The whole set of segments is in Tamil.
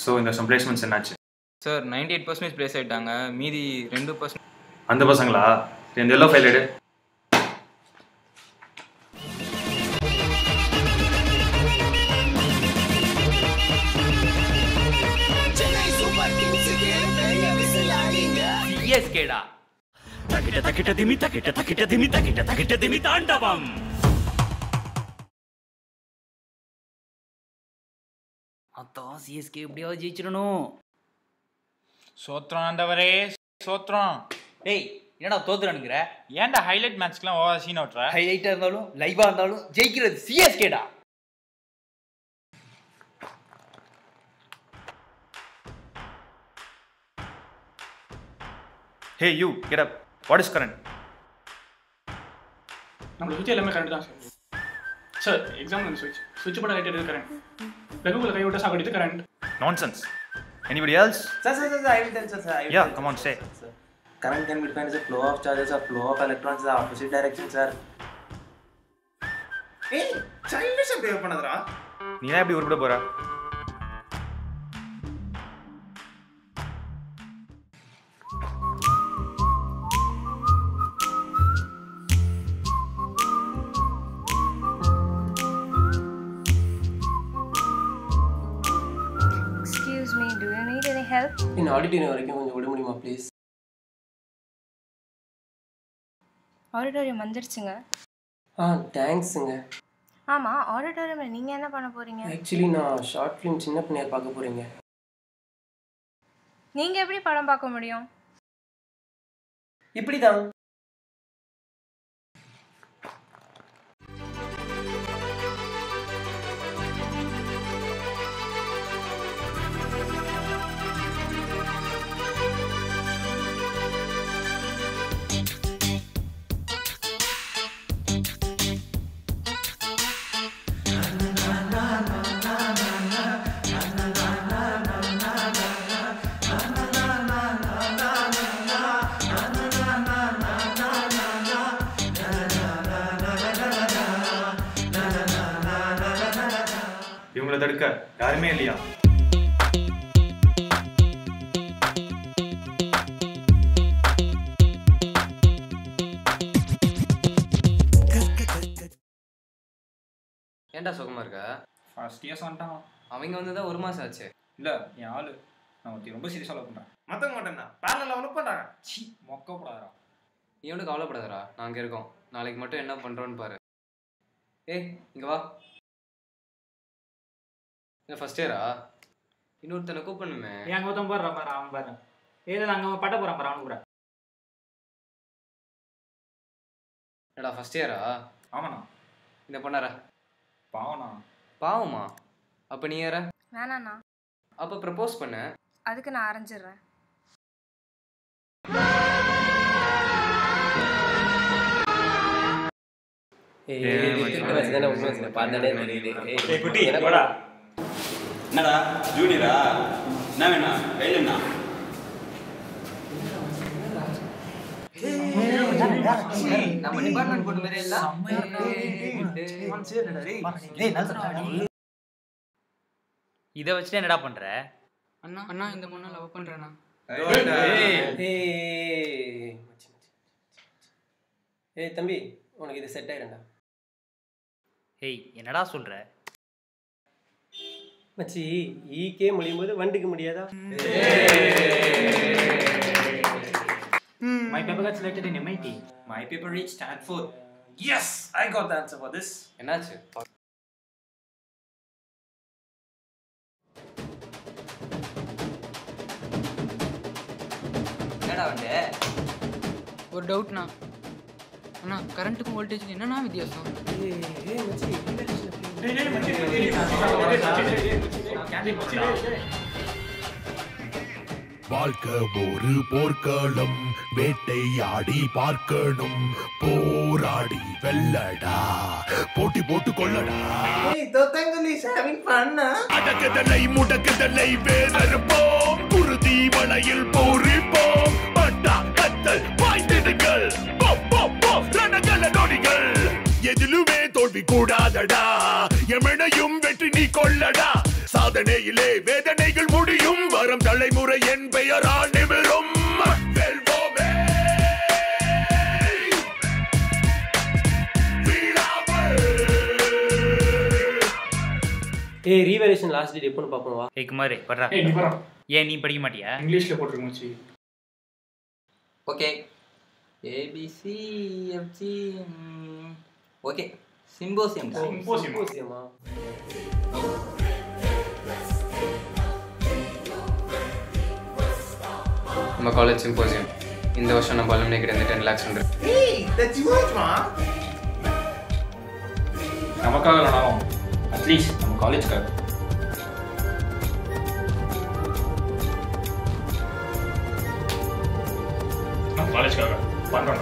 ஸோ இந்த சம் பிளேஸ்மெண்ட்ஸ் என்னாச்சு sir ninety eight percentage place ஆகிட்டாங்க மீதி ரெண்டு பர்சன்ட் அந்த பசங்களா சரி, இந்த எல்லோ ஃபைல் எடு சிஎஸ்கேடா தகிட்ட தகிட்ட திமி தகிட்ட தகிட்ட திமி தகிட்ட தகிட்ட திமி தாண்டவம் அதான் சிஎஸ்கே எப்படியாவது ஜெயிச்சிடணும் சோத்திரம் ஆண்டவரே சோத்திரம் ஏய் என்னடா தோத்துறானுங்கிற ஏன்டா ஹைலைட் மேட்ச்க்குலாம் ஓவா சீன் ஓட்டுற ஹைலைட்டா இருந்தாலும் லைவா இருந்தாலும் ஜெயிக்கிறது சிஎஸ்கேடா hey you get up what is current நம்மளை சுற்றி எல்லாமே கரண்ட் தான் சார் சார் எக்ஸாம்பிள் சுவிட்ச் சுவிட்ச் போட லைட் எடுத்து கரண்ட் ரகுகுல கை விட்ட சாக்கடித்து current nonsense anybody else Sir, sir, sir, sir, I will tell, sir, sir. I will Yeah, tell, come on, sir, say. sir. Current can be defined as a flow of charges or flow of electrons in the opposite direction, sir. ஏய் சைல்டிஷ் பிஹேவ் பண்ணதுடா நீ தான் எப்படி உருப்பிட போற Excuse me, do you need any help? இந்த ஆடிட்டோரியம் வரைக்கும் கொஞ்சம் விட முடியுமா ப்ளீஸ் ஆடிட்டோரியம் வந்துருச்சுங்க ஆ தேங்க்ஸுங்க ஆமாம் ஆடிட்டோரியமில் நீங்கள் என்ன பண்ண போகிறீங்க ஆக்சுவலி நான் ஷார்ட் ஃபிலிம் சின்ன பிள்ளையார் பார்க்க போறீங்க நீங்கள் எப்படி படம் பார்க்க முடியும் இப்படி தான் இவங்களை தடுக்க யாருமே இல்லையா ஏன்டா சுகமா இருக்கா ஃபர்ஸ்ட் இயர்ஸ் வந்துட்டான் அவங்க வந்து தான் ஒரு மாசம் ஆச்சு இல்லை என் ஆளு நான் ஒருத்தி ரொம்ப சீரியஸாக லவ் பண்ணுறேன் மத்தவங்க மாட்டேன்னா பேரல லவ் பண்றாங்க சி மொக்கப்படாதா நீ ஒன்றும் கவலைப்படாதடா நாங்க இருக்கோம் நாளைக்கு மட்டும் என்ன பண்றோன்னு பாரு ஏய் இங்க வா இல்லை ஃபர்ஸ்ட் இயரா இன்னொருத்தனை கூப்பிடணுமே என் கௌதம் பாரு பாரு அவன் பாரு ஏதோ அங்க அவன் பட்ட போறான் பாரு அவனு கூட என்னடா ஃபர்ஸ்ட் இயரா ஆமாண்ணா இந்த பண்ணாரா பாவண்ணா பாவமா அப்போ நீ யார வேணாண்ணா அப்போ ப்ரப்போஸ் பண்ண அதுக்கு நான் அரைஞ்சிடுறேன் ஏய் திருட்டு வச்சு தானே உண்மை வச்சு பார்த்தாலே தெரியுது ஏய் குட்டி எனக்கு வாடா என்னடா ஜூனியரா என்ன வேணும் கையில் என்ன நம்ம டிபார்ட்மெண்ட் போட்ட மாதிரி இல்ல இதை வச்சுட்டு என்னடா பண்ற அண்ணா அண்ணா இந்த பொண்ணை லவ் பண்றேண்ணா ஏய் மச்சி, மச்சி. ஏய் தம்பி உனக்கு இது செட் ஆயிடும்டா ஏய் என்னடா சொல்ற மச்சி ஈக்கே முடியும் போது வண்டுக்கு முடியாதா my paper got selected in MIT my paper reach stand for S I got the answer for this என்னாச்சு என்னடா வந்து ஒரு டவுட்ண்ணா அண்ணா கரண்ட்டுக்கும் வோல்டேஜுக்கும் என்னண்ணா வித்தியாசம் வாழ்க்கை ஒரு போர்க்களம் வேட்டையாடி பார்க்கணும் போராடி வெல்லடா போட்டி போட்டு கொள்ளடா ஏய் தோத்தங்கலி ஹேவிங் ஃபன் அடக்குதலை முடக்குதலை வேறறுப்போம் குருதி மலையில் போரிப்போம் பட்டா கத்தல் பாய்ந்திடுங்கள் போ, போ, போ, ரணகல நொடிகள் எதிலுமே தோல்வி கூடாதடா எமனையும் வெற்றி நீ கொள்ளடா சாதனை வேலையிலே வேதனைகள் முடியும் வரும் தலைமுறை என் பெயரால் நிமிரும் வெல்வோமே ஏய் ரீவேரியேஷன் லாஸ்ட் டேட் எப்போன்னு பார்ப்போம் வா ஏய் குமார் வர்றா ஏய் நீ வரா ஏன் நீ படிக்க மாட்டியா இங்கிலீஷ்ல போட்டுருங்க மச்சி okay A B C F G okay symposium symposium சிம்போசியமா நம்ம காலேஜ் சிம்போசியம் இந்த வருஷம் நம்ம அலுமினி கிட்ட டென் லேக்ஸ் உண்டு நமக்காக இல்லைனாலும் அட்லீஸ்ட் நம்ம காலேஜ்க்காக நம்ம காலேஜ்க்காக பண்றோம்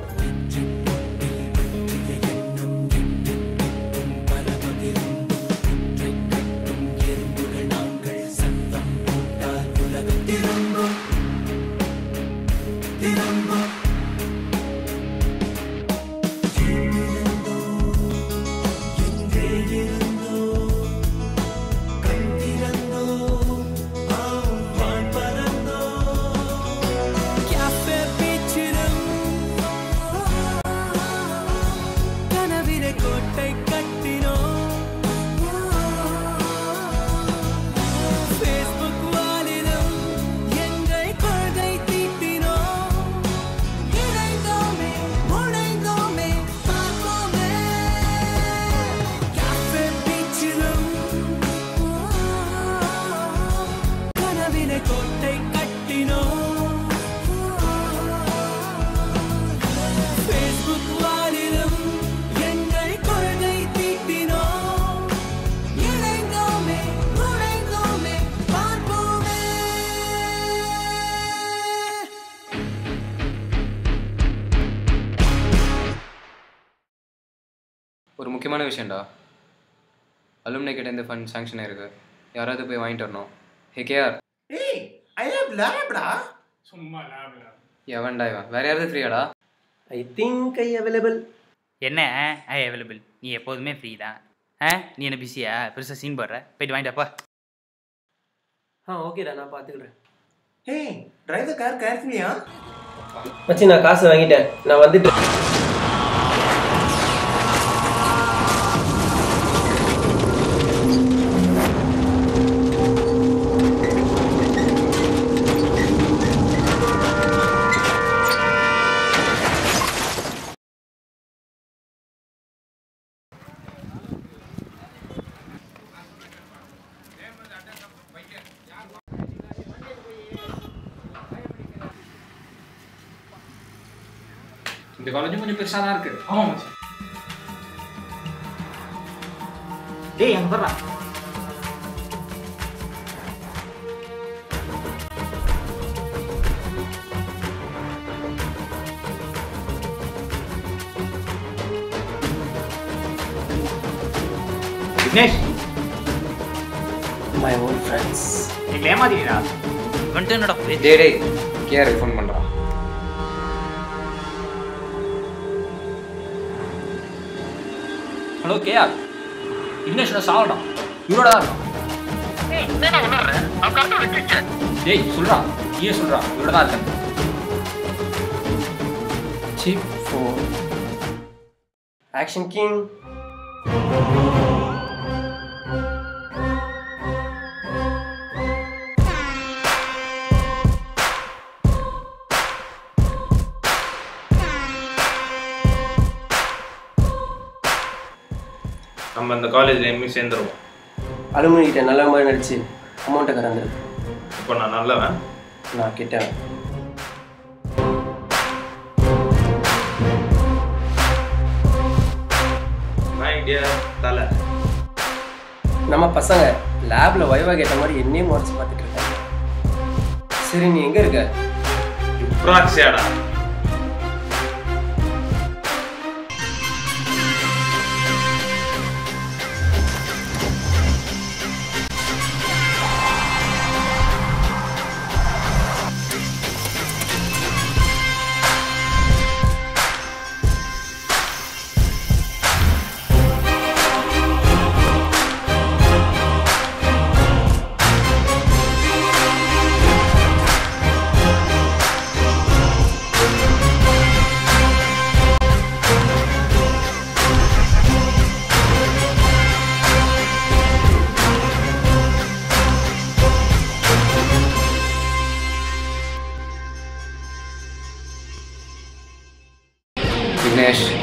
கனவிலே கோட்டை கட்டினோம் Facebook வாலிலும் எங்கள் கொள்கை தீட்டினோம் இணைந்தோமே முனைந்தோமே பார்ப்போமே Cafe பீச்சிலும் கனவிலே கோட்டை கட்டினோம் Facebook வாலிலும் எங்கள் கொள்கை தீட்டினோம் இணைந்தோமே நுழைந்தோமே பார்ப்போமே ஒரு முக்கியமான விஷயம்டா அலுமினி கிட்ட இந்த ஃபண்ட் சாங்ஷன் ஆயிருக்கு யாராவது போய் வாங்கிட்டு வரணும் ஹே கேஆர் ஏய் ஐ ஹேவ் லேப்டா சும்மா லேப்ல எவன்டா இவன் வேற யாராவது ஃப்ரீயாடா ஐ திங்க் ஐ அவைலபிள் என்ன ஐ அவைலபிள் நீ எப்போதுமே ஃப்ரீ தான் ஆ நீ என்ன பிஸியா பெருசாக சீன் போடுற போயிட்டு வாங்கிட்டாப்பா ஆ ஓகேடா நான் பார்த்துக்கிறேன் ஏய் டிரைவ் த கார் கேர்ஃபுல்லியா மச்சி நான் காசு வாங்கிட்டேன் நான் வந்துட்டு இந்த காலேஜும் கொஞ்சம் பெருசாக தான் இருக்கு ஆமா மச்சி டேய் அங்கே வர்றா விக்னேஷ் மை ஓன் ஃப்ரெண்ட்ஸ் எங்களை ஏமாத்திடா வந்துட்டு என்னடா டே டேய் கேஆர் ஃபோன் பண்ணுறான் ஹலோ கேஆர் விக்னேஷோட சாவடம் இவரோட தான் இருக்கான் டேய் சொல்றா நீயே சொல்றா இவரோட தான் இருக்கேன் சீப் ஃபோர் ஆக்ஷன் கிங் நம்ம இந்த காலேஜில் எம்ஏ சேர்ந்துருவோம் அலுமினி கிட்ட நல்ல மாதிரி நடிச்சு அமௌண்ட்டை கறந்துருக்கு இப்போ நான் நல்லவன் நான் கிட்ட மை டியர் தலை நம்ம பசங்க லேப்ல வைவா கேட்ட மாதிரி என்னையும் முறைச்சு பார்த்துட்டு இருக்காங்க சரி நீ எங்க இருக்க ப்ராக்ஸியாடா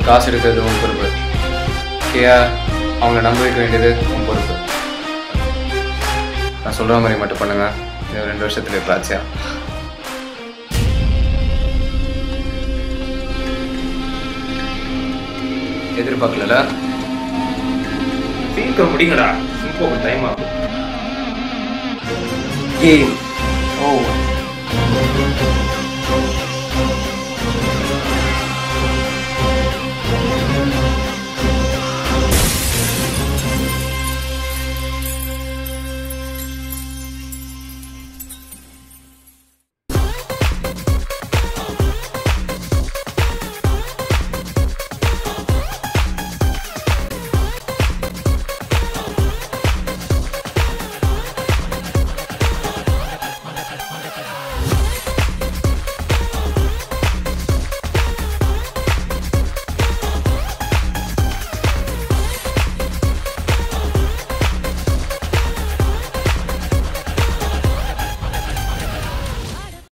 காசு எடுக்கிறது உன் பொறுப்பு கேயா அவங்கள நம்ப வைக்க வேண்டியது உன் பொறுப்பு நான் சொல்கிற மாதிரி மட்டும் பண்ணுங்க இந்த ரெண்டு வருஷத்துல பிளாச்சியா எதிர்பார்க்கல சீக்கிரம் முடிங்கடா சிம்போக்கு டைம் ஆகும் கேம் ஓ